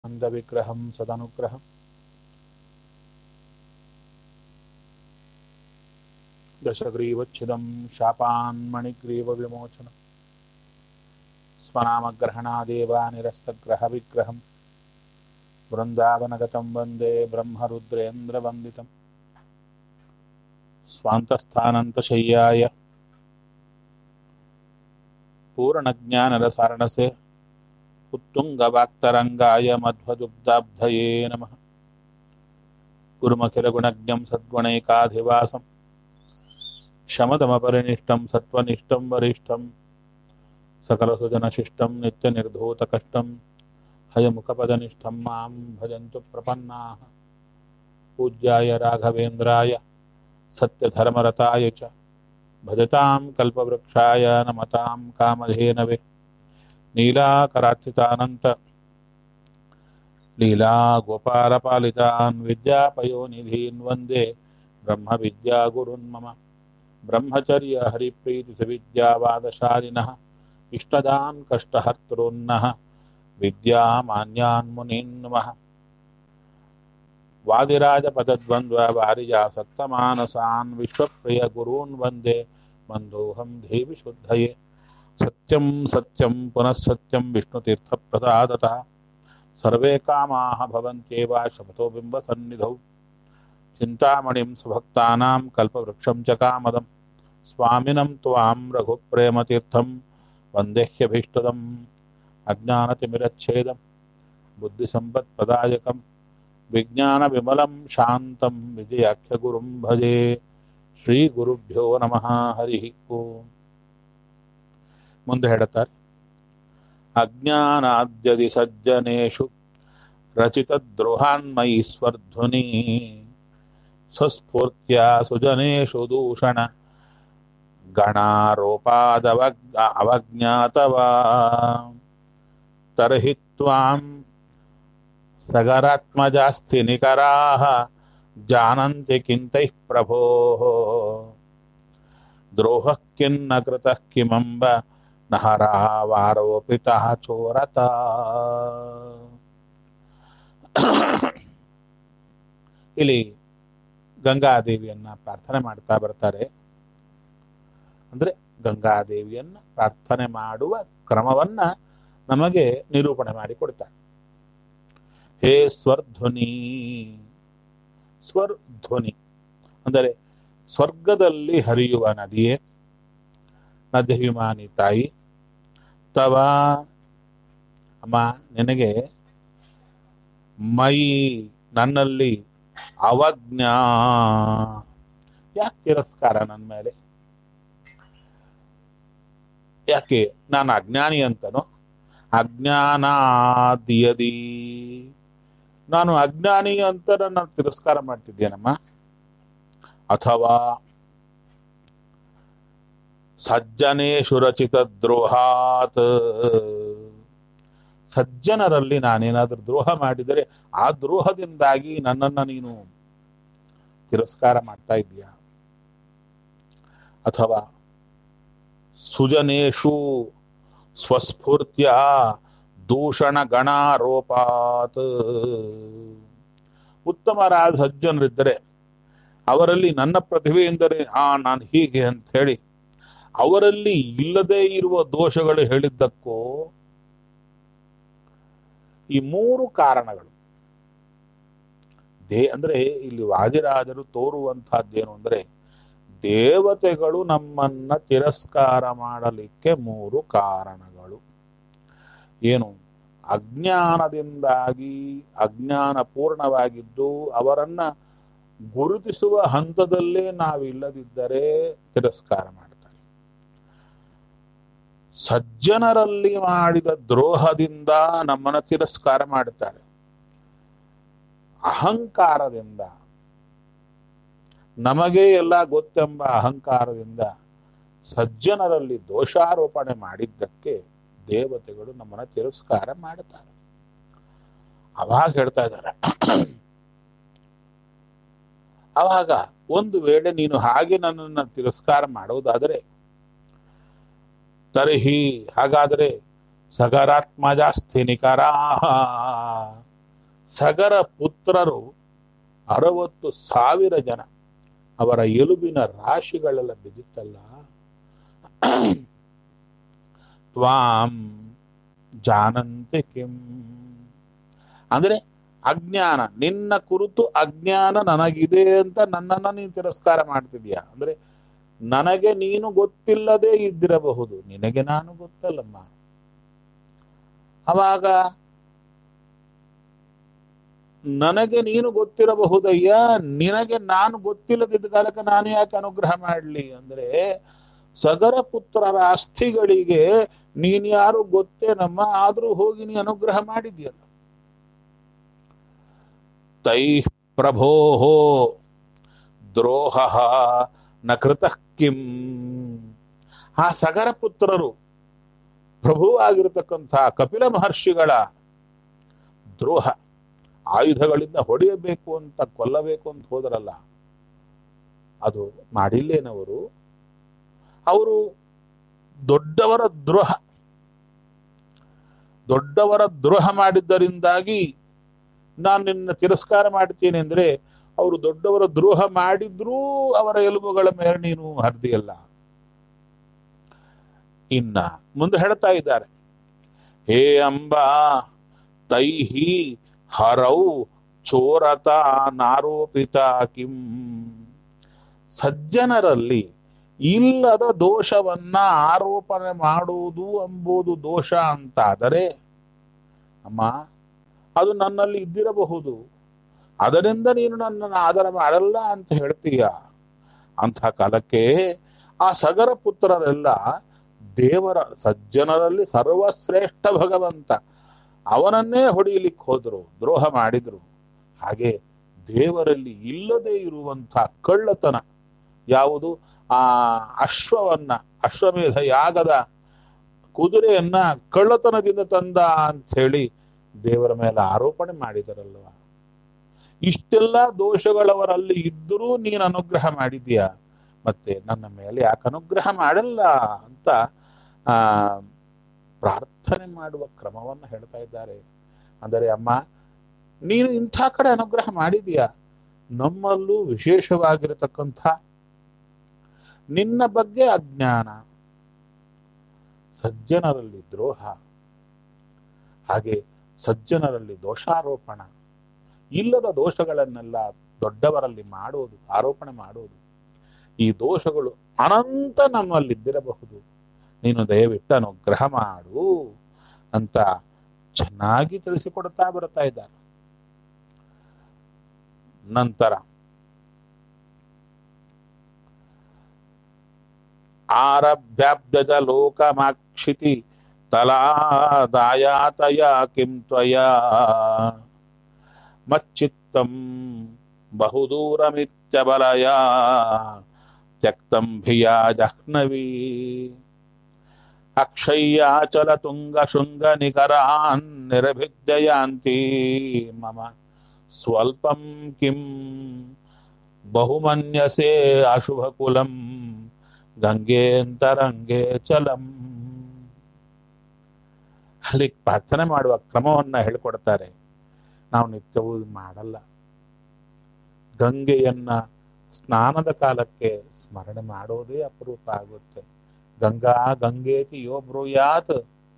आनन्दविग्रहं सदनुग्रहम् दशग्रीवच्छिदं शापान्मणिग्रीवविमोचनम् स्वनामग्रहणादेव निरस्तग्रहविग्रहं वृन्दावनगतं वन्दे ब्रह्मरुद्रेन्द्रवन्दितम् स्वान्तस्थानन्तशय्याय पूर्णज्ञानरसारणसे उत्तुङ्गवाक्तरङ्गाय मध्वदुग्धाब्धये नमः गुरुमखिलगुणज्ञं सद्गुणैकाधिवासं शमदमपरिनिष्टं सत्त्वनिष्ठं वरिष्ठं सकलसुजनशिष्टं नित्यनिर्धूतकष्टं हयमुखपदनिष्ठं मां भजन्तु प्रपन्नाः पूज्याय राघवेन्द्राय सत्यधर्मरताय च भजतां कल्पवृक्षाय नमतां कामधेनवे नीलाकरार्चितानन्त लीलागोपालपालितान् विद्यापयोनिधीन् वन्दे ब्रह्मविद्यागुरुन् मम ब्रह्मचर्यहरिप्रीतिसविद्यावादशालिनः इष्टदान् कष्टहर्तॄन्नः विद्यामान्यान् मुनीन् नमः वादिराजपदद्वन्द्ववारिजासक्तमानसान् विश्वप्रियगुरून् वन्दे मन्दोऽहं देवि शुद्धये सत्यं सत्यं पुनः सत्यं विष्णुतीर्थप्रसादतः सर्वे कामाः भवन्त्येव शपथो बिम्बसन्निधौ चिन्तामणिं सुभक्तानां कल्पवृक्षं च कामदं स्वामिनं त्वां रघुप्रेमतीर्थं वन्देह्यभीष्टदम् अज्ञानतिमिरच्छेदं बुद्धिसम्पत्प्रदायकं विज्ञानविमलं शान्तं विजयाख्यगुरुं भजे ಶ್ರೀಗುರುಭ್ಯೋ ನಮಃ ಹರಿ ಓಂ ಮುಂದೆ ಹೇಳುತ್ತಾರೆ ಅಜ್ಞಾನಾದ್ಯದಿ ಸಜ್ಜನೇಶು ರಚಿತ ದ್ರೋಹಾನ್ಮಯಿ ಸ್ವರ್ಧ್ವನಿ ಸ್ವಸ್ಫೂರ್ತ್ಯ ಸುಜನೇಶು ದೂಷಣ ಗಣಾರೋಪಾದವ ಅವಜ್ಞಾತವಾ ತರ್ಹಿ ತ್ವಾಂ ಸಗರಾತ್ಮಜಾಸ್ತಿ ನಿಕರಾಹ जानन्ति किन्तैः प्रभोः द्रोहः किन्न कृतः किमम्ब न हरावारोपितः चोरता ಇಲ್ಲಿ ಗಂಗಾದೇವಿಯನ್ನ ಪ್ರಾರ್ಥನೆ ಮಾಡ್ತಾ ಬರ್ತಾರೆ ಅಂದ್ರೆ ಗಂಗಾದೇವಿಯನ್ನ ಪ್ರಾರ್ಥನೆ ಮಾಡುವ ಕ್ರಮವನ್ನ ನಮಗೆ ನಿರೂಪಣೆ ಮಾಡಿ ಕೊಡ್ತಾರೆ ಹೇ ಸ್ವರ್ಧ್ವನಿ ಸ್ವರ್ಧ್ವನಿ ಅಂದರೆ ಸ್ವರ್ಗದಲ್ಲಿ ಹರಿಯುವ ನದಿಯೇ ನದಿವಿಮಾನಿ ತಾಯಿ ತವ ಅಮ್ಮ ನಿನಗೆ ಮೈ ನನ್ನಲ್ಲಿ ಅವಜ್ಞಾ ಯಾಕೆ ತಿರಸ್ಕಾರ ನನ್ನ ಮೇಲೆ ಯಾಕೆ ನಾನು ಅಜ್ಞಾನಿ ಅಂತನೋ ಅಜ್ಞಾನಾದಿಯದಿ ನಾನು ಅಜ್ಞಾನಿ ಅಂತ ನಾನು ತಿರಸ್ಕಾರ ಮಾಡ್ತಿದ್ದೇನಮ್ಮ ಅಥವಾ ಸಜ್ಜನೇಶು ರಚಿತ ದ್ರೋಹಾತ್ ಸಜ್ಜನರಲ್ಲಿ ನಾನೇನಾದ್ರೂ ದ್ರೋಹ ಮಾಡಿದರೆ ಆ ದ್ರೋಹದಿಂದಾಗಿ ನನ್ನನ್ನ ನೀನು ತಿರಸ್ಕಾರ ಮಾಡ್ತಾ ಇದೀಯ ಅಥವಾ ಸುಜನೇಶು ಸ್ವಸ್ಫೂರ್ತ್ಯ ದೂಷಣ ಗಣಾರೋಪಾತ್ ಉತ್ತಮರಾದ ಸಜ್ಜನರಿದ್ದರೆ ಅವರಲ್ಲಿ ನನ್ನ ಪ್ರತಿಭೆಯಿಂದರೆ ಆ ನಾನು ಹೀಗೆ ಅಂತ ಹೇಳಿ ಅವರಲ್ಲಿ ಇಲ್ಲದೇ ಇರುವ ದೋಷಗಳು ಹೇಳಿದ್ದಕ್ಕೋ ಈ ಮೂರು ಕಾರಣಗಳು ದೇ ಅಂದ್ರೆ ಇಲ್ಲಿ ವಾದಿರಾಜರು ತೋರುವಂತಹದ್ದೇನು ಅಂದ್ರೆ ದೇವತೆಗಳು ನಮ್ಮನ್ನ ತಿರಸ್ಕಾರ ಮಾಡಲಿಕ್ಕೆ ಮೂರು ಕಾರಣಗಳು ಏನು ಅಜ್ಞಾನದಿಂದಾಗಿ ಅಜ್ಞಾನ ಪೂರ್ಣವಾಗಿದ್ದು ಅವರನ್ನ ಗುರುತಿಸುವ ಹಂತದಲ್ಲೇ ನಾವಿಲ್ಲದಿದ್ದರೆ ತಿರಸ್ಕಾರ ಮಾಡ್ತಾರೆ ಸಜ್ಜನರಲ್ಲಿ ಮಾಡಿದ ದ್ರೋಹದಿಂದ ನಮ್ಮನ್ನ ತಿರಸ್ಕಾರ ಮಾಡ್ತಾರೆ ಅಹಂಕಾರದಿಂದ ನಮಗೆ ಎಲ್ಲ ಗೊತ್ತೆಂಬ ಅಹಂಕಾರದಿಂದ ಸಜ್ಜನರಲ್ಲಿ ದೋಷಾರೋಪಣೆ ಮಾಡಿದ್ದಕ್ಕೆ ದೇವತೆಗಳು ನಮ್ಮನ್ನ ತಿರಸ್ಕಾರ ಮಾಡುತ್ತಾರೆ ಅವಾಗ ಹೇಳ್ತಾ ಇದ್ದಾರೆ ಅವಾಗ ಒಂದು ವೇಳೆ ನೀನು ಹಾಗೆ ನನ್ನನ್ನು ತಿರಸ್ಕಾರ ಮಾಡುವುದಾದರೆ ತರ್ಹಿ ಹಾಗಾದರೆ ಸಗರಾತ್ಮಜಾಸ್ತಿ ನಿಕರಾಹ ಸಗರ ಪುತ್ರರು ಅರವತ್ತು ಸಾವಿರ ಜನ ಅವರ ಎಲುಬಿನ ರಾಶಿಗಳೆಲ್ಲ ಬಿದ್ದಿತ್ತಲ್ಲ ತ್ವಾಂ ಜಾನಂತೆ ಕಿಂ ಅಂದ್ರೆ ಅಜ್ಞಾನ ನಿನ್ನ ಕುರಿತು ಅಜ್ಞಾನ ನನಗಿದೆ ಅಂತ ನನ್ನನ್ನ ನೀನು ತಿರಸ್ಕಾರ ಮಾಡ್ತಿದ್ಯಾ ಅಂದ್ರೆ ನನಗೆ ನೀನು ಗೊತ್ತಿಲ್ಲದೆ ಇದ್ದಿರಬಹುದು ನಿನಗೆ ನಾನು ಗೊತ್ತಲ್ಲಮ್ಮ ಅವಾಗ ನನಗೆ ನೀನು ಗೊತ್ತಿರಬಹುದಯ್ಯ ನಿನಗೆ ನಾನು ಗೊತ್ತಿಲ್ಲದಿದ್ದ ಕಾಲಕ್ಕೆ ನಾನು ಯಾಕೆ ಅನುಗ್ರಹ ಮಾಡಲಿ ಅಂದ್ರೆ ಸಗರ ಪುತ್ರರ ಅಸ್ಥಿಗಳಿಗೆ ನೀನ್ ಯಾರು ಗೊತ್ತೇನಮ್ಮ ಆದ್ರೂ ಹೋಗಿ ನೀ ಅನುಗ್ರಹ ಮಾಡಿದ್ಯಲ್ಲ ತೈ ಪ್ರಭೋ ದ್ರೋಹ ನ ಕೃತಃ ಕಿಂ ಆ ಸಗರ ಪುತ್ರರು ಪ್ರಭುವಾಗಿರತಕ್ಕಂಥ ಕಪಿಲ ಮಹರ್ಷಿಗಳ ದ್ರೋಹ ಆಯುಧಗಳಿಂದ ಹೊಡೆಯಬೇಕು ಅಂತ ಕೊಲ್ಲಬೇಕು ಅಂತ ಹೋದರಲ್ಲ ಅದು ಮಾಡಿಲ್ಲೇನವರು ಅವರು ದೊಡ್ಡವರ ದ್ರೋಹ ದೊಡ್ಡವರ ದ್ರೋಹ ಮಾಡಿದ್ದರಿಂದಾಗಿ ನಾನು ನಿನ್ನ ತಿರಸ್ಕಾರ ಮಾಡ್ತೇನೆ ಅಂದ್ರೆ ಅವರು ದೊಡ್ಡವರ ದ್ರೋಹ ಮಾಡಿದ್ರೂ ಅವರ ಎಲುಬುಗಳ ಮೇಲೆ ನೀನು ಹರಿದಿಯಲ್ಲ ಇನ್ನ ಮುಂದೆ ಹೇಳ್ತಾ ಇದ್ದಾರೆ ಹೇ ಅಂಬಾ ತೈಹಿ ಹರೌ ಚೋರತ ನಾರೋಪಿತ ಕಿಂ ಸಜ್ಜನರಲ್ಲಿ ಇಲ್ಲದ ದೋಷವನ್ನ ಆರೋಪಣೆ ಮಾಡುವುದು ಎಂಬುದು ದೋಷ ಅಂತಾದರೆ ಅಮ್ಮ ಅದು ನನ್ನಲ್ಲಿ ಇದ್ದಿರಬಹುದು ಅದರಿಂದ ನೀನು ನನ್ನನ್ನು ಆದರ ಮಾಡಲ್ಲ ಅಂತ ಹೇಳ್ತೀಯ ಅಂಥ ಕಾಲಕ್ಕೆ ಆ ಸಗರ ಪುತ್ರರೆಲ್ಲ ದೇವರ ಸಜ್ಜನರಲ್ಲಿ ಸರ್ವಶ್ರೇಷ್ಠ ಭಗವಂತ ಅವನನ್ನೇ ಹೊಡೆಯಲಿಕ್ಕೆ ಹೋದ್ರು ದ್ರೋಹ ಮಾಡಿದ್ರು ಹಾಗೆ ದೇವರಲ್ಲಿ ಇಲ್ಲದೆ ಇರುವಂಥ ಕಳ್ಳತನ ಯಾವುದು ಆ ಅಶ್ವವನ್ನ ಅಶ್ವಮೇಧ ಯಾಗದ ಕುದುರೆಯನ್ನ ಕಳ್ಳತನದಿಂದ ತಂದ ಅಂತ ಹೇಳಿ ದೇವರ ಮೇಲೆ ಆರೋಪಣೆ ಮಾಡಿದರಲ್ವ ಇಷ್ಟೆಲ್ಲ ದೋಷಗಳವರಲ್ಲಿ ಇದ್ದರೂ ನೀನು ಅನುಗ್ರಹ ಮಾಡಿದೀಯ ಮತ್ತೆ ನನ್ನ ಮೇಲೆ ಯಾಕೆ ಅನುಗ್ರಹ ಮಾಡಲ್ಲ ಅಂತ ಆ ಪ್ರಾರ್ಥನೆ ಮಾಡುವ ಕ್ರಮವನ್ನು ಹೇಳ್ತಾ ಇದ್ದಾರೆ ಅಂದರೆ ಅಮ್ಮ ನೀನು ಇಂಥ ಕಡೆ ಅನುಗ್ರಹ ಮಾಡಿದೀಯ ನಮ್ಮಲ್ಲೂ ವಿಶೇಷವಾಗಿರತಕ್ಕಂಥ ನಿನ್ನ ಬಗ್ಗೆ ಅಜ್ಞಾನ ಸಜ್ಜನರಲ್ಲಿ ದ್ರೋಹ ಹಾಗೆ ಸಜ್ಜನರಲ್ಲಿ ದೋಷಾರೋಪಣ ಇಲ್ಲದ ದೋಷಗಳನ್ನೆಲ್ಲ ದೊಡ್ಡವರಲ್ಲಿ ಮಾಡುವುದು ಆರೋಪಣೆ ಮಾಡುವುದು ಈ ದೋಷಗಳು ಅನಂತ ನಮ್ಮಲ್ಲಿದ್ದಿರಬಹುದು ನೀನು ದಯವಿಟ್ಟು ಅನುಗ್ರಹ ಮಾಡು ಅಂತ ಚೆನ್ನಾಗಿ ತಿಳಿಸಿಕೊಡ್ತಾ ಬರ್ತಾ ಇದ್ದಾರೆ ನಂತರ ಆರಭ್ಯಾಬ್ಜ ಲೋಕಮಾಕ್ಷಿತಿ ತಲಾದಾಯಾತಯ ಕಿಂ ತ್ವಯಾ ಮಚ್ಚಿತ್ತಂ ಬಹುದೂರಮಿತ್ಯಬಲಯ ತ್ಯಕ್ತಂ ಭಿಯಾ ಜಹ್ನವಿ ಅಕ್ಷಯ್ಯಾಚಲ ತುಂಗ ಶೃಂಗ ನಿಕರಾನ್ ನಿರಭಿದ್ಯಯಾಂತಿ ಮಮ ಸ್ವಲ್ಪಂ ಕಿಂ ಬಹುಮನ್ಯಸೆ ಅಶುಭಕುಲಂ ಗಂಗೇಂತರಂಗೆ ಚಲಂ ಅಲ್ಲಿ ಪ್ರಾರ್ಥನೆ ಮಾಡುವ ಕ್ರಮವನ್ನ ಹೇಳ್ಕೊಡ್ತಾರೆ ನಾವು ನಿತ್ಯವೂ ಮಾಡಲ್ಲ ಗಂಗೆಯನ್ನ ಸ್ನಾನದ ಕಾಲಕ್ಕೆ ಸ್ಮರಣೆ ಮಾಡೋದೇ ಅಪರೂಪ ಆಗುತ್ತೆ ಗಂಗಾ ಗಂಗೇತಿ ಯೋ ಬ್ರೂಯಾತ್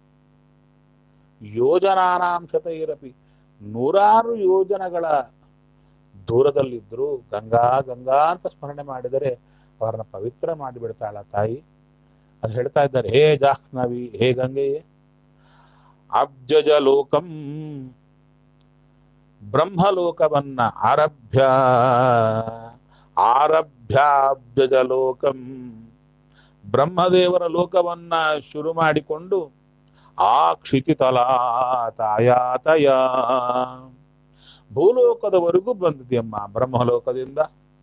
ಯೋಜನಾನಾಂಶತ ಇರಪಿ ನೂರಾರು ಯೋಜನೆಗಳ ದೂರದಲ್ಲಿದ್ರು ಗಂಗಾ ಗಂಗಾ ಅಂತ ಸ್ಮರಣೆ ಮಾಡಿದರೆ ಅವರನ್ನ ಪವಿತ್ರ ಮಾಡಿಬಿಡ್ತಾಳ ತಾಯಿ ಅದು ಹೇಳ್ತಾ ಇದ್ದಾರೆ ಹೇ ಜಾಹ್ನವಿ ಹೇ ಗಂಗೆಯೇ ಅಬ್ಜಜ ಲೋಕಂ ಬ್ರಹ್ಮಲೋಕವನ್ನ ಆರಭ್ಯ ಆರಭ್ಯಾಬ್ಜಜ ಲೋಕಂ ಬ್ರಹ್ಮದೇವರ ಲೋಕವನ್ನ ಶುರು ಮಾಡಿಕೊಂಡು ಆ ಕ್ಷಿತಿತಲ ತಾಯಾತಯ ಭೂಲೋಕದವರೆಗೂ ಬಂದಿದೆಯಮ್ಮ ಬ್ರಹ್ಮಲೋಕದಿಂದ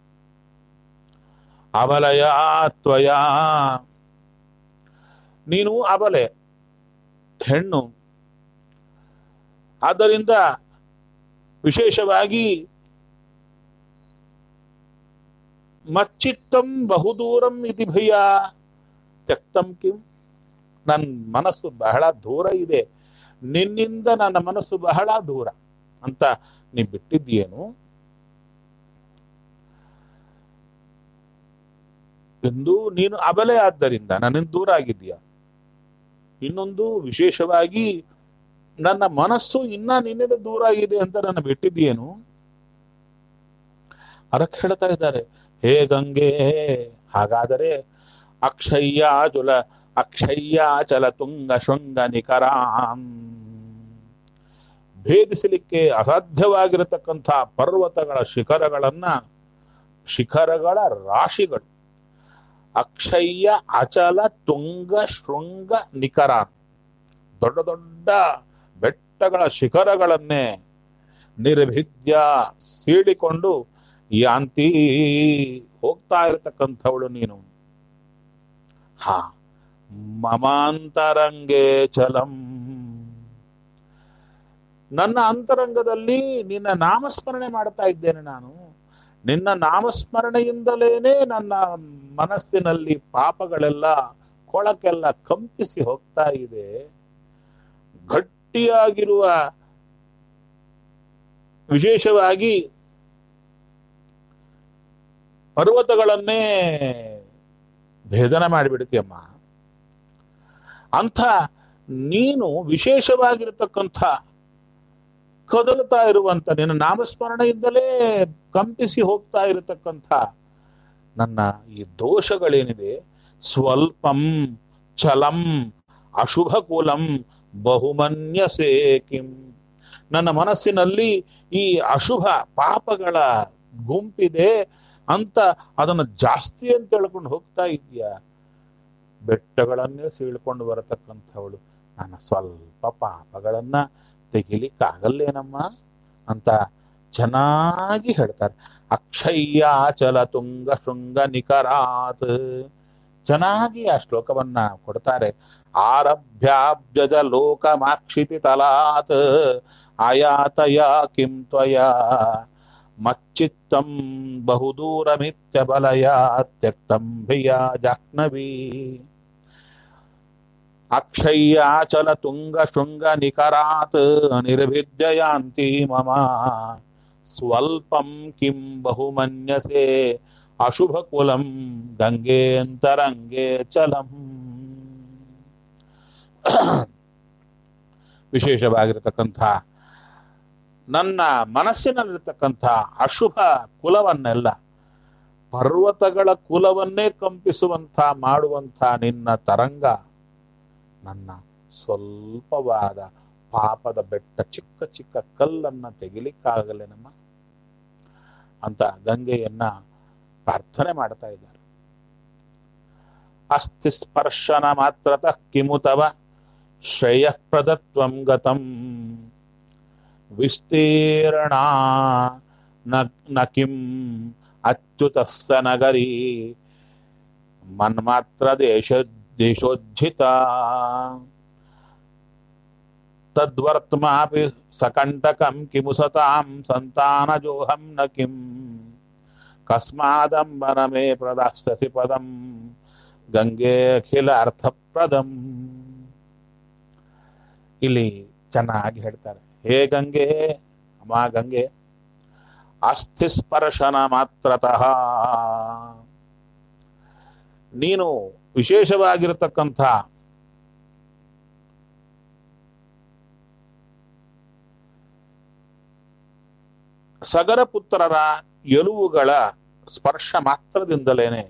ಅಬಲಯ ತ್ವಯ ನೀನು ಅಬಲೆ ಹೆಣ್ಣು ಆದ್ದರಿಂದ ವಿಶೇಷವಾಗಿ ಮಚ್ಚಿತ್ತಂ ಬಹುದೂರಂ ಇತಿ ಭಯ ತ್ಯಕ್ತಂ ಕಿಂ ನನ್ನ ಮನಸ್ಸು ಬಹಳ ದೂರ ಇದೆ ನಿನ್ನಿಂದ ನನ್ನ ಮನಸ್ಸು ಬಹಳ ದೂರ ಅಂತ ನೀ ಬಿಟ್ಟಿದ್ದೀಯೇನು ಎಂದು ನೀನು ಅಬಲೆ ಆದ್ದರಿಂದ ನನ್ನಿಂದ ದೂರ ಆಗಿದ್ದೀಯ ಇನ್ನೊಂದು ವಿಶೇಷವಾಗಿ ನನ್ನ ಮನಸ್ಸು ಇನ್ನ ನಿನ್ನಿಂದ ದೂರ ಆಗಿದೆ ಅಂತ ನನ್ನ ಬಿಟ್ಟಿದ್ದೀಯೇನು ಅದಕ್ಕೆ ಹೇಳ್ತಾ ಇದ್ದಾರೆ ಹೇ ಗಂಗೆ ಹಾಗಾದರೆ ಅಕ್ಷಯ್ಯಾಚುಲ ಅಕ್ಷಯ್ಯಾಚಲ ತುಂಗ ಶೃಂಗ ನಿಕರಾಂ ಭೇದಿಸಲಿಕ್ಕೆ ಅಸಾಧ್ಯವಾಗಿರತಕ್ಕಂಥ ಪರ್ವತಗಳ ಶಿಖರಗಳನ್ನ ಶಿಖರಗಳ ರಾಶಿಗಳು ಅಕ್ಷಯ್ಯ ಅಚಲ ತುಂಗ ಶೃಂಗ ನಿಕರ ದೊಡ್ಡ ದೊಡ್ಡ ಬೆಟ್ಟಗಳ ಶಿಖರಗಳನ್ನೇ ನಿರ್ಭಿದ್ಯ ಸೀಳಿಕೊಂಡು ಯಾಂತಿ ಹೋಗ್ತಾ ಇರತಕ್ಕಂಥವಳು ನೀನು ಹಾ ಮಮಾಂತರಂಗೆ ಚಲಂ ನನ್ನ ಅಂತರಂಗದಲ್ಲಿ ನಿನ್ನ ನಾಮಸ್ಮರಣೆ ಮಾಡ್ತಾ ಇದ್ದೇನೆ ನಾನು ನಿನ್ನ ನಾಮಸ್ಮರಣೆಯಿಂದಲೇನೆ ನನ್ನ ಮನಸ್ಸಿನಲ್ಲಿ ಪಾಪಗಳೆಲ್ಲ ಕೊಳಕೆಲ್ಲ ಕಂಪಿಸಿ ಹೋಗ್ತಾ ಇದೆ ಗಟ್ಟಿಯಾಗಿರುವ ವಿಶೇಷವಾಗಿ ಪರ್ವತಗಳನ್ನೇ ಭೇದನ ಮಾಡಿಬಿಡ್ತೀಯಮ್ಮ ಅಂಥ ನೀನು ವಿಶೇಷವಾಗಿರತಕ್ಕಂಥ ಕದಲ್ತಾ ಇರುವಂತ ನಿನ್ನ ನಾಮಸ್ಮರಣೆಯಿಂದಲೇ ಕಂಪಿಸಿ ಹೋಗ್ತಾ ಇರತಕ್ಕಂಥ ನನ್ನ ಈ ದೋಷಗಳೇನಿದೆ ಸ್ವಲ್ಪಂ ಚಲಂ ಅಶುಭ ಕುಲಂ ಬಹುಮನ್ಯಸೇ ಕಿಂ ನನ್ನ ಮನಸ್ಸಿನಲ್ಲಿ ಈ ಅಶುಭ ಪಾಪಗಳ ಗುಂಪಿದೆ ಅಂತ ಅದನ್ನು ಜಾಸ್ತಿ ಅಂತ ಹೇಳ್ಕೊಂಡು ಹೋಗ್ತಾ ಇದೆಯಾ ಬೆಟ್ಟಗಳನ್ನೇ ಸೀಳ್ಕೊಂಡು ಬರತಕ್ಕಂಥವಳು ನನ್ನ ಸ್ವಲ್ಪ ಪಾಪಗಳನ್ನ ತೆಗಿಲಿಕ್ಕಾಗಲ್ಲೇನಮ್ಮ ಅಂತ ಚೆನ್ನಾಗಿ ಹೇಳ್ತಾರೆ ಅಕ್ಷಯ್ಯಾಚಲ ತುಂಗ ಶೃಂಗ ನಿಕರಾತ್ ಚೆನ್ನಾಗಿ ಆ ಶ್ಲೋಕವನ್ನ ಕೊಡ್ತಾರೆ ಆರಭ್ಯಾಬ್ಜದ ಲೋಕಮಾಕ್ಷಿತಿ ತಲಾತ್ ಆಯಾತಯ ಕಿಂ ತ್ವಯ ಮಚ್ಚಿತ್ತಂ ಬಹುದೂರಮಿತ್ಯ ಬಲಯ ತ್ಯಕ್ತಂ ಭಿಯ ಜಾಹ್ನವಿ ಅಕ್ಷಯ್ಯಾಚಲ ತುಂಗ ಶೃಂಗ ನಿಕರಾತ್ ನಿರ್ಭಿದ್ಯಯಾಂತಿ ಮಮ ಸ್ವಲ್ಪಂ ಕಿಂ ಬಹುಮನ್ಯಸೆ ಅಶುಭ ಕುಲಂ ಗಂಗೇಂತರಂಗೆ ಚಲಂ ವಿಶೇಷವಾಗಿರತಕ್ಕಂಥ ನನ್ನ ಮನಸ್ಸಿನಲ್ಲಿರ್ತಕ್ಕಂಥ ಅಶುಭ ಕುಲವನ್ನೆಲ್ಲ ಪರ್ವತಗಳ ಕುಲವನ್ನೇ ಕಂಪಿಸುವಂಥ ಮಾಡುವಂಥ ನಿನ್ನ ತರಂಗ ನನ್ನ ಸ್ವಲ್ಪವಾದ ಪಾಪದ ಬೆಟ್ಟ ಚಿಕ್ಕ ಚಿಕ್ಕ ಕಲ್ಲನ್ನ ತೆಗಿಲಿಕ್ಕಾಗಲೇ ನಮ್ಮ ಅಂತ ಗಂಗೆಯನ್ನ ಪ್ರಾರ್ಥನೆ ಮಾಡ್ತಾ ಇದ್ದಾರೆ ಅಸ್ಥಿ ಸ್ಪರ್ಶನ ಮಾತ್ರತಃ ಕಿಮುತವ ಶ್ರೇಯಃಪ್ರದತ್ವಂ ಗತಂ ವಿಸ್ತೀರ್ಣ ನ ಕಿಂ ಅಚ್ಯುತಸ್ಸ ನಗರಿ ಮನ್ಮಾತ್ರ ದೇಶ ದೇಶೋಜ್ಜಿತ ತದ್ವರ್ತ್ಮಾಪಿ ಸಕಂಟಕಂ ಕಿಮು ಸತಾಂ ಸಂತಾನಜೋಹಂ ನ ಕಿಂ ಕಸ್ಮಾದಂಬನ ಮೇ ಪ್ರದಾಸ್ಯಸಿ ಪದಂ ಗಂಗೆ ಅಖಿಲ ಅರ್ಥಪ್ರದಂ ಇಲ್ಲಿ ಚೆನ್ನಾಗಿ ಹೇಳ್ತಾರೆ ಹೇ ಗಂಗೆ ಅಮ್ಮ ಗಂಗೆ ಅಸ್ಥಿ ಸ್ಪರ್ಶನ ಮಾತ್ರತಃ ನೀನು ವಿಶೇಷವಾಗಿರತಕ್ಕಂಥ ಸಗರ ಪುತ್ರರ ಎಲುವುಗಳ ಸ್ಪರ್ಶ ಮಾತ್ರದಿಂದಲೇನೆ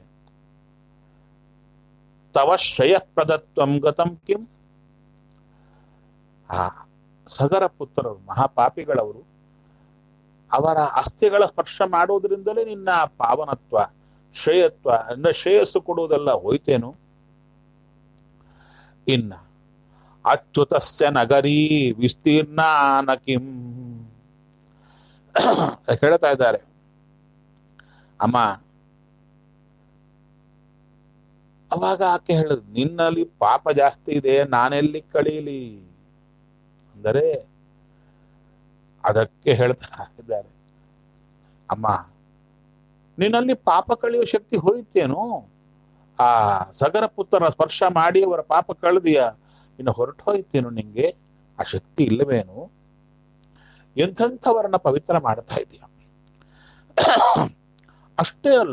ತವ ಶ್ರೇಯಪ್ರದತ್ವಂ ಗತಂ ಕಿಂ ಆ ಸಗರ ಪುತ್ರರು ಮಹಾಪಾಪಿಗಳವರು ಅವರ ಅಸ್ಥಿಗಳ ಸ್ಪರ್ಶ ಮಾಡುವುದರಿಂದಲೇ ನಿನ್ನ ಪಾವನತ್ವ ಶ್ರೇಯತ್ವ ಅಂದ್ರೆ ಶ್ರೇಯಸ್ಸು ಕೊಡುವುದೆಲ್ಲ ಹೋಯ್ತೇನು ಇನ್ನ ಅಚ್ಯುತಸ್ಯ ನಗರಿ ವಿಸ್ತೀರ್ಣ ನ ಕಿಂ ಹೇಳ್ತಾ ಇದ್ದಾರೆ ಅಮ್ಮ ಅವಾಗ ಆಕೆ ಹೇಳಿದ್ ನಿನ್ನಲ್ಲಿ ಪಾಪ ಜಾಸ್ತಿ ಇದೆ ನಾನೆಲ್ಲಿ ಕಳೀಲಿ ಅಂದರೆ ಅದಕ್ಕೆ ಹೇಳ್ತಾ ಇದ್ದಾರೆ ಅಮ್ಮ ನಿನ್ನಲ್ಲಿ ಪಾಪ ಕಳೆಯುವ ಶಕ್ತಿ ಹೋಯ್ತೇನು ಆ ಸಗರ ಪುತ್ರನ ಸ್ಪರ್ಶ ಮಾಡಿ ಅವರ ಪಾಪ ಕಳೆದಿಯ ಇನ್ನು ಹೊರಟು ಹೋಯ್ತೇನು ನಿಂಗೆ ಆ ಶಕ್ತಿ ಇಲ್ಲವೇನು ಎಂಥೆಂಥವರನ್ನ ಪವಿತ್ರ ಮಾಡ್ತಾ ಇದೆಯಾ ಅಷ್ಟೇ ಅಲ್ಲ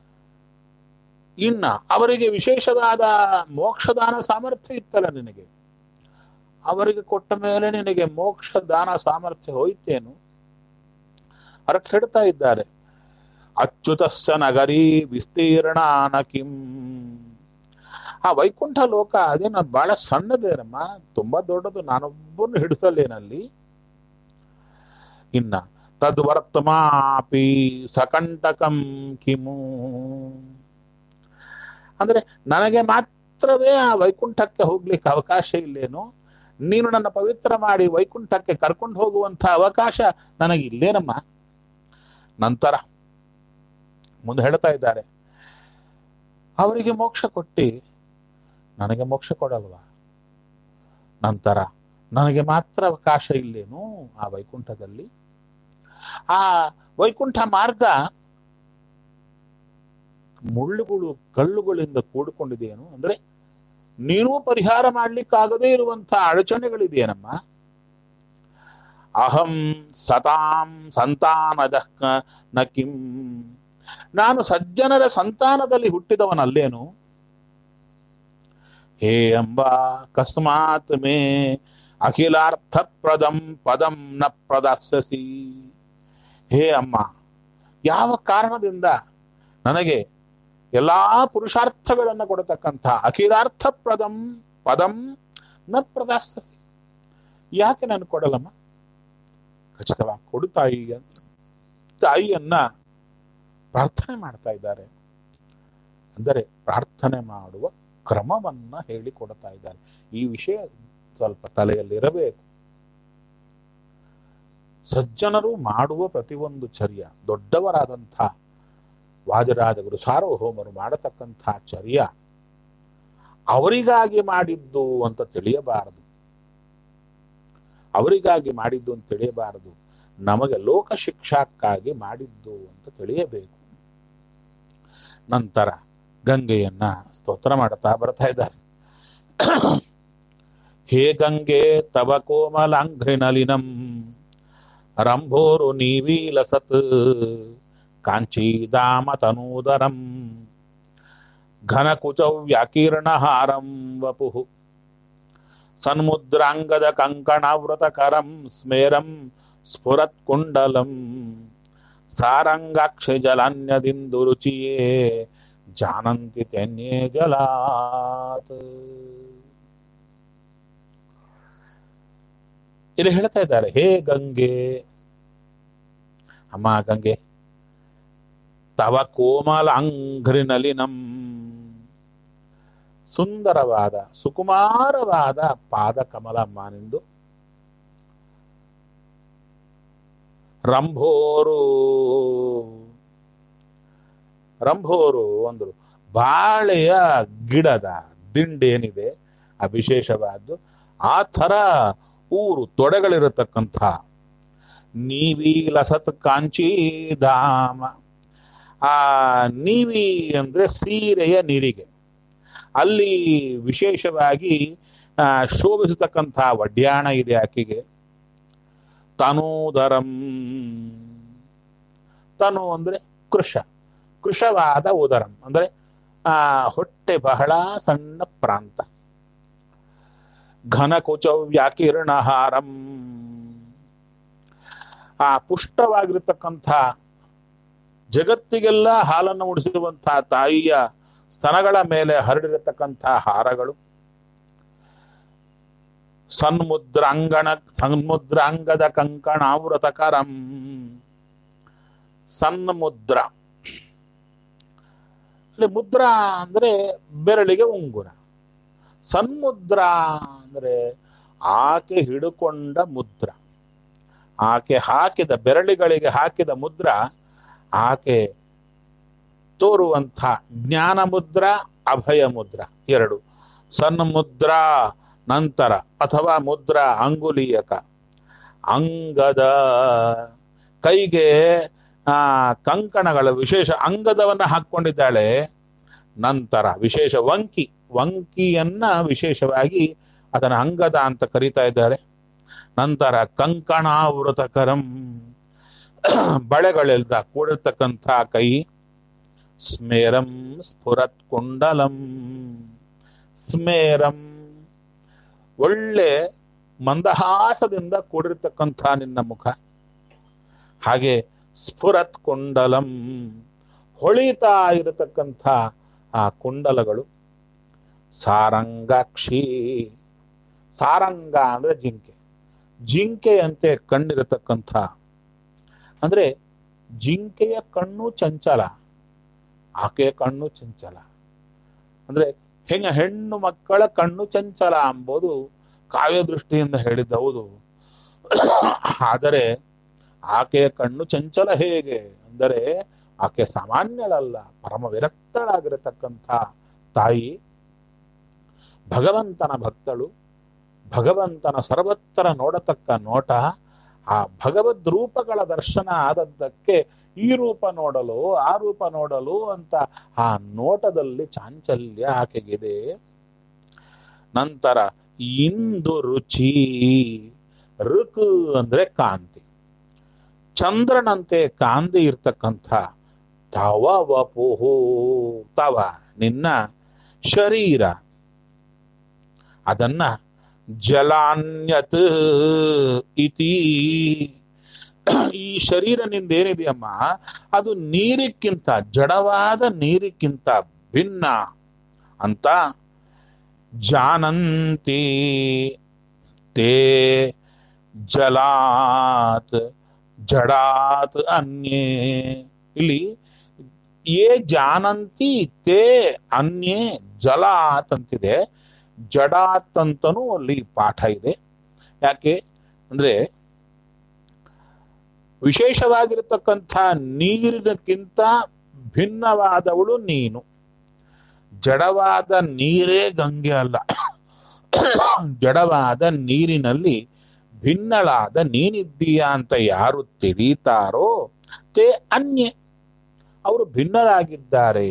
ಇನ್ನ ಅವರಿಗೆ ವಿಶೇಷವಾದ ಮೋಕ್ಷದಾನ ಸಾಮರ್ಥ್ಯ ಇತ್ತಲ್ಲ ನಿನಗೆ ಅವರಿಗೆ ಕೊಟ್ಟ ಮೇಲೆ ನಿನಗೆ ಮೋಕ್ಷ ದಾನ ಸಾಮರ್ಥ್ಯ ಹೋಯ್ತೇನು ಅದಕ್ಕೆ ಹೇಳ್ತಾ ಇದ್ದಾರೆ ಅಚ್ಯುತಸ್ಸ ನಗರಿ ವಿಸ್ತೀರ್ಣಾನ ಕಿಂ ಆ ವೈಕುಂಠ ಲೋಕ ಅದೇನು ಬಹಳ ಸಣ್ಣದೇನಮ್ಮ ತುಂಬಾ ದೊಡ್ಡದು ನಾನೊಬ್ಬನು ಹಿಡಿಸಲೇನಲ್ಲಿ ಇನ್ನ ತದ್ವರ್ತಮಾಪಿ ಸಕಂಟಕಂ ಕಿಮು ಅಂದ್ರೆ ನನಗೆ ಮಾತ್ರವೇ ಆ ವೈಕುಂಠಕ್ಕೆ ಹೋಗ್ಲಿಕ್ಕೆ ಅವಕಾಶ ಇಲ್ಲೇನು ನೀನು ನನ್ನ ಪವಿತ್ರ ಮಾಡಿ ವೈಕುಂಠಕ್ಕೆ ಕರ್ಕೊಂಡು ಹೋಗುವಂತ ಅವಕಾಶ ನನಗೆ ಇಲ್ಲೇನಮ್ಮ ನಂತರ ಮುಂದೆ ಹೇಳ್ತಾ ಇದ್ದಾರೆ ಅವರಿಗೆ ಮೋಕ್ಷ ಕೊಟ್ಟಿ ನನಗೆ ಮೋಕ್ಷ ಕೊಡಲ್ವಾ ನಂತರ ನನಗೆ ಮಾತ್ರ ಅವಕಾಶ ಇಲ್ಲೇನು ಆ ವೈಕುಂಠದಲ್ಲಿ ಆ ವೈಕುಂಠ ಮಾರ್ಗ ಮುಳ್ಳುಗಳು ಕಲ್ಲುಗಳಿಂದ ಕೂಡಿಕೊಂಡಿದೆಯೇನು ಅಂದ್ರೆ ನೀನು ಪರಿಹಾರ ಮಾಡ್ಲಿಕ್ಕಾಗದೇ ಇರುವಂತಹ ಅಡಚಣೆಗಳಿದೆಯೇನಮ್ಮ ಅಹಂ ಸತಾಂ ಸಂತಾನದ ನ ಕಿಂ ನಾನು ಸಜ್ಜನರ ಸಂತಾನದಲ್ಲಿ ಹುಟ್ಟಿದವನಲ್ಲೇನು ಹೇ ಅಂಬ ಕಸ್ಮಾತ್ ಮೇ ಅಖಿಲಾರ್ಥಪ್ರದಂ ಪದಂ ನ ಪ್ರದಾಸ್ಯಸಿ ಹೇ ಅಮ್ಮ ಯಾವ ಕಾರಣದಿಂದ ನನಗೆ ಎಲ್ಲಾ ಪುರುಷಾರ್ಥಗಳನ್ನು ಕೊಡತಕ್ಕಂಥ ಅಖಿಲಾರ್ಥಪ್ರದಂ ಪದಂ ನ ಪ್ರದಾಸ್ಯಸಿ ಯಾಕೆ ನಾನು ಕೊಡಲಮ್ಮ ಖಚಿತವಾಗಿ ಕೊಡು ತಾಯಿ ಅಂತ ತಾಯಿಯನ್ನ ಪ್ರಾರ್ಥನೆ ಮಾಡ್ತಾ ಇದ್ದಾರೆ ಅಂದರೆ ಪ್ರಾರ್ಥನೆ ಮಾಡುವ ಕ್ರಮವನ್ನ ಹೇಳಿಕೊಡ್ತಾ ಇದ್ದಾರೆ ಈ ವಿಷಯ ಸ್ವಲ್ಪ ತಲೆಯಲ್ಲಿರಬೇಕು ಸಜ್ಜನರು ಮಾಡುವ ಪ್ರತಿಯೊಂದು ಚರ್ಯ ದೊಡ್ಡವರಾದಂಥ ವಾದಿರಾಜಗುರು ಸಾರ್ವಭೌಮರು ಮಾಡತಕ್ಕಂಥ ಚರ್ಯ ಅವರಿಗಾಗಿ ಮಾಡಿದ್ದು ಅಂತ ತಿಳಿಯಬಾರದು ಅವರಿಗಾಗಿ ಮಾಡಿದ್ದು ಅಂತ ತಿಳಿಯಬಾರದು ನಮಗೆ ಲೋಕ ಶಿಕ್ಷಾಕ್ಕಾಗಿ ಮಾಡಿದ್ದು ಅಂತ ತಿಳಿಯಬೇಕು ನಂತರ ಗಂಗೆಯನ್ನ ಸ್ತೋತ್ರ ಮಾಡ್ತಾ ಬರ್ತಾ ಇದ್ದಾರೆ ಹೇ ಗಂಗೆ ತವ ಕೋಮಲಾಂಘ್ರಿನಲಿನಂ ರಂಭೋರು ನೀವೀಲಸತ್ ಕಾಂಚೀದಾಮ ತನೂದರಂ ಘನಕುಚೌ ವ್ಯಾಕೀರ್ಣಹಾರಂ ವಪುಃ ಸನ್ಮುದ್ರಾಂಗದ ಕಂಕಣಾವೃತಕರಂ ಸ್ಮೇರಂ ಸ್ಫುರತ್ ಕುಂಡಲಂ ಸಾರಂಗಾಕ್ಷಿ ಜಲಾನ್ಯದಿಂದು ರುಚಿಯೇ ಜಾನಂತಿ ತೆನ್ಯೇ ಜಲಾತ್ ಇಲ್ಲಿ ಹೇಳ್ತಾ ಇದ್ದಾರೆ ಹೇ ಗಂಗೆ ಅಮ್ಮ ಗಂಗೆ ತವ ಕೋಮಲ ಅಂಘ್ರಿನಲ್ಲಿ ನಮ್ ಸುಂದರವಾದ ಸುಕುಮಾರವಾದ ಪಾದ ಕಮಲಮ್ಮ ನಿಂದು ರಂಭೋರು ರಂಭೋರು ಅಂದ್ರು ಬಾಳೆಯ ಗಿಡದ ದಿಂಡೇನಿದೆ ಆ ವಿಶೇಷವಾದ್ದು ಆ ಥರ ಊರು ತೊಡೆಗಳಿರತಕ್ಕಂಥ ನೀವಿ ಲಸತ್ ಕಾಂಚಿ ಧಾಮ ಆ ನೀವಿ ಅಂದ್ರೆ ಸೀರೆಯ ನೀರಿಗೆ ಅಲ್ಲಿ ವಿಶೇಷವಾಗಿ ಆ, ಶೋಭಿಸತಕ್ಕಂಥ ವಡ್ಯಾಣ ಇದೆ ಆಕೆಗೆ ತನೂದರಂ ತನು ಅಂದ್ರೆ ಕೃಶ ಕೃಶವಾದ ಉದರಂ ಅಂದ್ರೆ ಆ ಹೊಟ್ಟೆ ಬಹಳ ಸಣ್ಣ ಪ್ರಾಂತ ಘನಕುಚ ವ್ಯಾಕೀರ್ಣಹಾರಂ ಆ ಪುಷ್ಟವಾಗಿರತಕ್ಕಂಥ ಜಗತ್ತಿಗೆಲ್ಲ ಹಾಲನ್ನು ಉಡಿಸಿರುವಂತಹ ತಾಯಿಯ ಸ್ತನಗಳ ಮೇಲೆ ಹರಡಿರತಕ್ಕಂಥ ಹಾರಗಳು ಸನ್ಮುದ್ರಾಂಗಣ ಸನ್ಮುದ್ರಾಂಗದ ಕಂಕಣಾವೃತಕರಂ ಸನ್ಮುದ್ರ ಇಲ್ಲಿ ಮುದ್ರಾ ಅಂದ್ರೆ ಬೆರಳಿಗೆ ಉಂಗುರ ಸನ್ಮುದ್ರ ಅಂದ್ರೆ ಆಕೆ ಹಿಡುಕೊಂಡ ಮುದ್ರ ಆಕೆ ಹಾಕಿದ ಬೆರಳಿಗಳಿಗೆ ಹಾಕಿದ ಮುದ್ರ ಆಕೆ ತೋರುವಂಥ ಜ್ಞಾನ ಮುದ್ರ ಅಭಯ ಮುದ್ರ ಎರಡು ಸನ್ಮುದ್ರ ನಂತರ ಅಥವಾ ಮುದ್ರ ಅಂಗುಲೀಯಕ ಅಂಗದ ಕೈಗೆ ಆ ಕಂಕಣಗಳ ವಿಶೇಷ ಅಂಗದವನ್ನ ಹಾಕೊಂಡಿದ್ದಾಳೆ ನಂತರ ವಿಶೇಷ ವಂಕಿ ವಂಕಿಯನ್ನ ವಿಶೇಷವಾಗಿ ಅದನ್ನ ಅಂಗದ ಅಂತ ಕರೀತಾ ಇದ್ದಾರೆ ನಂತರ ಕಂಕಣಾವೃತಕರಂ ಬಳೆಗಳೆಲ್ದ ಕೂಡಿರ್ತಕ್ಕಂಥ ಕೈ ಸ್ಮೇರಂ ಸ್ಫುರತ್ ಕುಂಡಲಂ ಸ್ಮೇರಂ ಒಳ್ಳೆ ಮಂದಹಾಸದಿಂದ ಕೂಡಿರ್ತಕ್ಕಂಥ ನಿನ್ನ ಮುಖ ಹಾಗೆ ಸ್ಫುರತ್ ಕುಂಡಲಂ ಹೊಳಿತಾ ಇರತಕ್ಕಂಥ ಆ ಕುಂಡಲಗಳು ಸಾರಂಗಾಕ್ಷಿ ಸಾರಂಗ ಅಂದ್ರೆ ಜಿಂಕೆ ಜಿಂಕೆಯಂತೆ ಕಣ್ಣಿರತಕ್ಕಂಥ ಅಂದ್ರೆ ಜಿಂಕೆಯ ಕಣ್ಣು ಚಂಚಲ ಆಕೆಯ ಕಣ್ಣು ಚಂಚಲ ಅಂದ್ರೆ ಹೆಂಗ ಹೆಣ್ಣು ಮಕ್ಕಳ ಕಣ್ಣು ಚಂಚಲ ಎಂಬುದು ಕಾವ್ಯ ದೃಷ್ಟಿಯಿಂದ ಹೇಳಿದ್ದು ಹೌದು ಆದರೆ ಆಕೆಯ ಕಣ್ಣು ಚಂಚಲ ಹೇಗೆ ಅಂದರೆ ಆಕೆ ಸಾಮಾನ್ಯಳಲ್ಲ ಪರಮ ವಿರಕ್ತಳಾಗಿರತಕ್ಕಂಥ ತಾಯಿ ಭಗವಂತನ ಭಕ್ತಳು ಭಗವಂತನ ಸರ್ವತ್ರ ನೋಡತಕ್ಕ ನೋಟ ಆ ಭಗವದ್ ರೂಪಗಳ ದರ್ಶನ ಆದದ್ದಕ್ಕೆ ಈ ರೂಪ ನೋಡಲು ಆ ರೂಪ ನೋಡಲು ಅಂತ ಆ ನೋಟದಲ್ಲಿ ಚಾಂಚಲ್ಯ ಆಕೆಗಿದೆ ನಂತರ ಇಂದು ರುಚಿ ಋಕ್ ಅಂದ್ರೆ ಕಾಂತಿ ಚಂದ್ರನಂತೆ ಕಾಂತಿ ಇರ್ತಕ್ಕಂಥ ತವ ವಪುಹು ತವ ನಿನ್ನ ಶರೀರ ಅದನ್ನ ಜಲಾನ್ಯತ್ ಇತಿ ಈ ಶರೀರ ನಿಂದೇನಿದೆಯಮ್ಮ ಅದು ನೀರಿಕ್ಕಿಂತ ಜಡವಾದ ನೀರಿಕ್ಕಿಂತ ಭಿನ್ನ ಅಂತ ಜಾನಂತಿ ತೇ ಜಲಾತ್ ಜಡಾತ್ ಅನ್ಯೇ ಇಲ್ಲಿ ಏ ಜಾನಂತಿ ತೇ ಅನ್ಯೇ ಜಲಾತ್ ಅಂತಿದೆ ಜಡಾತ್ ಅಂತನೂ ಅಲ್ಲಿ ಪಾಠ ಇದೆ ಯಾಕೆ ಅಂದ್ರೆ ವಿಶೇಷವಾಗಿರತಕ್ಕಂಥ ನೀರಿನಕ್ಕಿಂತ ಭಿನ್ನವಾದವಳು ನೀನು ಜಡವಾದ ನೀರೇ ಗಂಗೆ ಅಲ್ಲ ಜಡವಾದ ನೀರಿನಲ್ಲಿ ಭಿನ್ನಳಾದ ನೀನಿದ್ದೀಯಾ ಅಂತ ಯಾರು ತಿಳಿತಾರೋ ತೇ ಅನ್ಯ ಅವರು ಭಿನ್ನರಾಗಿದ್ದಾರೆ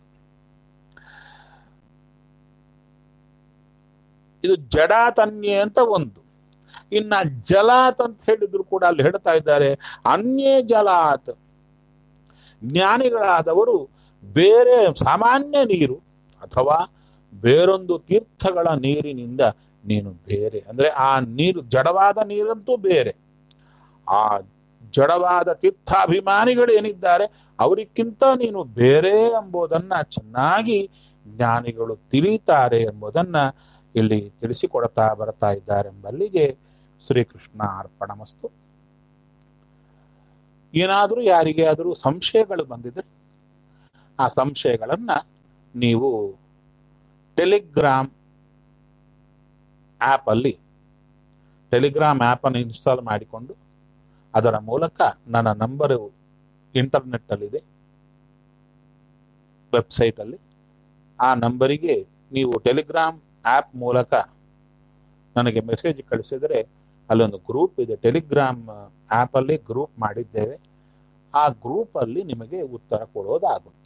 ಇದು ಜಡಾತನ್ಯ ಅಂತ ಒಂದು ಇನ್ನ ಜಲಾತ್ ಅಂತ ಹೇಳಿದ್ರು ಕೂಡ ಅಲ್ಲಿ ಹೇಳ್ತಾ ಇದ್ದಾರೆ ಅನ್ಯೇ ಜಲಾತ್ ಜ್ಞಾನಿಗಳಾದವರು ಬೇರೆ ಸಾಮಾನ್ಯ ನೀರು ಅಥವಾ ಬೇರೊಂದು ತೀರ್ಥಗಳ ನೀರಿನಿಂದ ನೀನು ಬೇರೆ ಅಂದ್ರೆ ಆ ನೀರು ಜಡವಾದ ನೀರಂತೂ ಬೇರೆ ಆ ಜಡವಾದ ತೀರ್ಥಾಭಿಮಾನಿಗಳು ಏನಿದ್ದಾರೆ ಅವರಿಕ್ಕಿಂತ ನೀನು ಬೇರೆ ಎಂಬುದನ್ನ ಚೆನ್ನಾಗಿ ಜ್ಞಾನಿಗಳು ತಿಳಿತಾರೆ ಎಂಬುದನ್ನ ಇಲ್ಲಿ ತಿಳಿಸಿಕೊಡ್ತಾ ಬರ್ತಾ ಇದ್ದಾರೆಂಬಲ್ಲಿಗೆ ಶ್ರೀಕೃಷ್ಣ ಅರ್ಪಣಮಸ್ತು ಏನಾದರೂ ಯಾರಿಗೆ ಆದರೂ ಸಂಶಯಗಳು ಬಂದಿದ್ರೆ ಆ ಸಂಶಯಗಳನ್ನ ನೀವು ಟೆಲಿಗ್ರಾಮ್ ಆ್ಯಪ್ ಅಲ್ಲಿ ಟೆಲಿಗ್ರಾಮ್ ಆ್ಯಪ್ ಅನ್ನು ಇನ್ಸ್ಟಾಲ್ ಮಾಡಿಕೊಂಡು ಅದರ ಮೂಲಕ ನನ್ನ ನಂಬರು ಇಂಟರ್ನೆಟ್ ಅಲ್ಲಿದೆ ವೆಬ್ಸೈಟ್ ಅಲ್ಲಿ ಆ ನಂಬರಿಗೆ ನೀವು ಟೆಲಿಗ್ರಾಮ್ ಆ್ಯಪ್ ಮೂಲಕ ನನಗೆ ಮೆಸೇಜ್ ಕಳಿಸಿದರೆ ಅಲ್ಲೊಂದು ಗ್ರೂಪ್ ಇದೆ ಟೆಲಿಗ್ರಾಮ್ ಆ್ಯಪ್ ಅಲ್ಲಿ ಗ್ರೂಪ್ ಮಾಡಿದ್ದೇವೆ ಆ ಗ್ರೂಪ್ ಅಲ್ಲಿ ನಿಮಗೆ ಉತ್ತರ ಕೊಡೋದಾಗುತ್ತೆ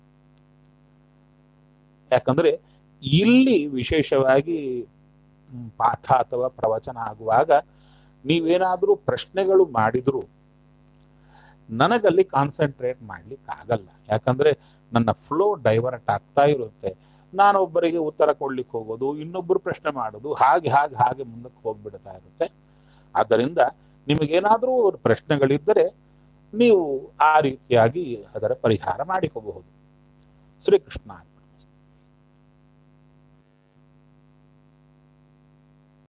ಯಾಕಂದ್ರೆ ಇಲ್ಲಿ ವಿಶೇಷವಾಗಿ ಮ್, ಪಾಠ ಅಥವಾ ಪ್ರವಚನ ಆಗುವಾಗ ನೀವೇನಾದರೂ ಪ್ರಶ್ನೆಗಳು ಮಾಡಿದ್ರು ನನಗಲ್ಲಿ ಕಾನ್ಸಂಟ್ರೇಟ್ ಮಾಡ್ಲಿಕ್ಕೆ ಆಗಲ್ಲ ಯಾಕಂದ್ರೆ ನನ್ನ ಫ್ಲೋ ಡೈವರ್ಟ್ ಆಗ್ತಾ ಇರುತ್ತೆ ನಾನೊಬ್ಬರಿಗೆ ಉತ್ತರ ಕೊಡ್ಲಿಕ್ಕೆ ಹೋಗೋದು ಇನ್ನೊಬ್ಬರು ಪ್ರಶ್ನೆ ಮಾಡೋದು ಹಾಗೆ ಹಾಗೆ ಹಾಗೆ ಮುಂದಕ್ಕೆ ಹೋಗ್ಬಿಡ್ತಾ ಇರುತ್ತೆ ಆದ್ದರಿಂದ ನಿಮಗೇನಾದರೂ ಪ್ರಶ್ನೆಗಳಿದ್ದರೆ ನೀವು ಆ ರೀತಿಯಾಗಿ ಅದರ ಪರಿಹಾರ ಮಾಡಿಕೋಬಹುದು ಶ್ರೀಕೃಷ್ಣ